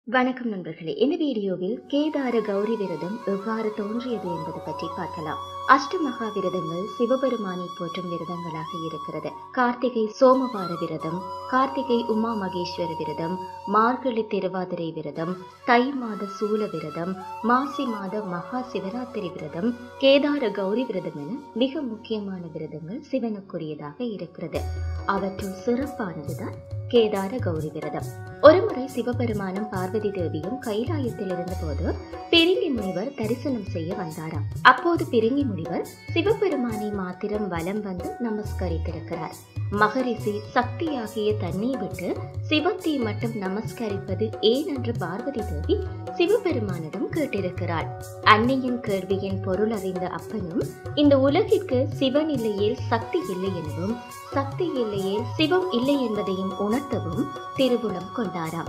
வணக்கம் நண்பர்களே இந்த வீடியோவில் கேதார கௌரி விரதம் எவ்வாறு தோன்றியது என்பது பற்றி பார்க்கலாம் அஷ்டமகா விரதங்கள் சிவபெருமானை போற்றும் விரதங்களாக இருக்கிறது கார்த்திகை சோமவார விரதம் கார்த்திகை உமா மகேஸ்வர விரதம் மார்கழி திருவாதிரை விரதம் தை மாத சூல விரதம் மாசி மாத மகா சிவராத்திரி விரதம் கேதார கௌரி விரதம் என மிக முக்கியமான விரதங்கள் சிவனுக்குரியதாக இருக்கிறது அவற்றுள் சிறப்பானதுதான் கேதார கௌரி விரதம் ஒருமுறை சிவபெருமானும் பார்வதி தேவியும் கைலாயத்தில் இருந்தபோது பிரிங்கி முனிவர் தரிசனம் செய்ய வந்தாராம் அப்போது பிரிங்கி முனிவர் சிவபெருமானை மாத்திரம் வலம் வந்து நமஸ்கரித்திருக்கிறார் மகரிஷி சக்தியாகிய தன்னை விட்டு சிவத்தை மட்டும் நமஸ்கரிப்பது ஏன் என்று பார்வதி தேவி சிவபெருமானிடம் கேட்டிருக்கிறாள் அன்னையின் கேள்வியின் பொருள் அறிந்த அப்பனும் இந்த உலகிற்கு சிவன் இல்லையேல் சக்தி இல்லை எனவும் சக்தி இல்லையேல் சிவம் இல்லை என்பதையும் உணர்த்தவும் திருவுளம் கொண்டாராம்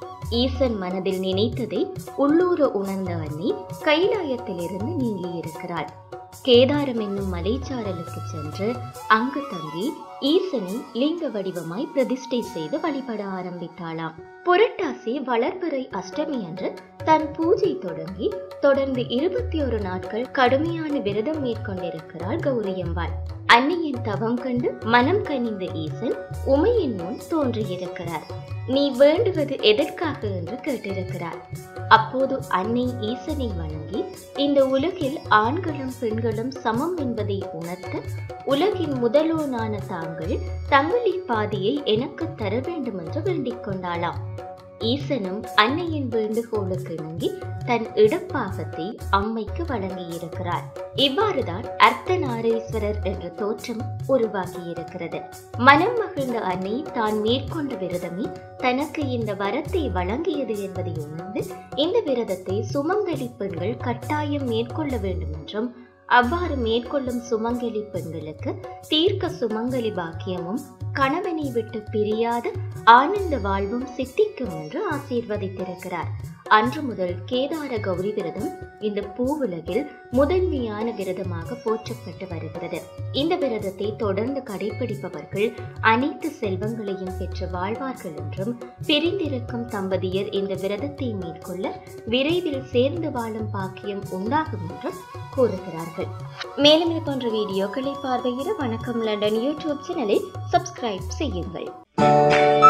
ஈசன் மனதில் நினைத்ததை உள்ளூர உணர்ந்த அன்னை கைலாயத்திலிருந்து நீங்கி இருக்கிறாள் கேதாரம் என்னும் மலைச்சாரலுக்கு சென்று அங்கு தங்கி ஈசனை லிங்க வடிவமாய் பிரதிஷ்டை செய்து வழிபட ஆரம்பித்தாளாம் புரட்டாசி வளர்பிறை அஷ்டமி அன்று தன் பூஜை தொடங்கி தொடர்ந்து இருபத்தி ஒரு நாட்கள் கடுமையான விரதம் மேற்கொண்டிருக்கிறாள் கௌரியம்பாள் அன்னையின் தவம் கண்டு மனம் கனிந்த ஈசன் உமையின் முன் தோன்றியிருக்கிறார் நீ வேண்டுவது எதற்காக என்று கேட்டிருக்கிறார் அப்போது அன்னை ஈசனை வணங்கி இந்த உலகில் ஆண்களும் பெண்களும் சமம் என்பதை உணர்த்த உலகின் முதல்வனான தாங்கள் தங்களின் பாதியை எனக்கு தர வேண்டும் என்று வேண்டிக் கொண்டாளாம் ஈசனும் அன்னையின் வேண்டுகோளுக்கு இணங்கி தன் இடப்பாகத்தை அம்மைக்கு வழங்கியிருக்கிறார் இவ்வாறுதான் அர்த்தநாரீஸ்வரர் என்ற தோற்றம் உருவாகியிருக்கிறது மனம் மகிழ்ந்த அன்னை தான் மேற்கொண்ட விரதமே தனக்கு இந்த வரத்தை வழங்கியது என்பதை உணர்ந்து இந்த விரதத்தை சுமங்கலி பெண்கள் கட்டாயம் மேற்கொள்ள வேண்டும் என்றும் அவ்வாறு மேற்கொள்ளும் சுமங்கலி பெண்களுக்கு தீர்க்க சுமங்கலி பாக்கியமும் கணவனை விட்டு பிரியாத ஆனந்த வாழ்வும் சித்திக்கும் என்று ஆசீர்வதித்திருக்கிறார் அன்று முதல் கேதார கௌரி விரதம் இந்த பூவுலகில் முதன்மையான விரதமாக போற்றப்பட்டு வருகிறது இந்த விரதத்தை தொடர்ந்து கடைபிடிப்பவர்கள் அனைத்து செல்வங்களையும் பெற்று வாழ்வார்கள் என்றும் பிரிந்திருக்கும் தம்பதியர் இந்த விரதத்தை மேற்கொள்ள விரைவில் சேர்ந்து வாழும் பாக்கியம் உண்டாகும் என்றும் கூறுகிறார்கள் மேலும் இது போன்ற வீடியோக்களை பார்வையிட வணக்கம் லண்டன் யூடியூப் சேனலை சப்ஸ்கிரைப் செய்யுங்கள்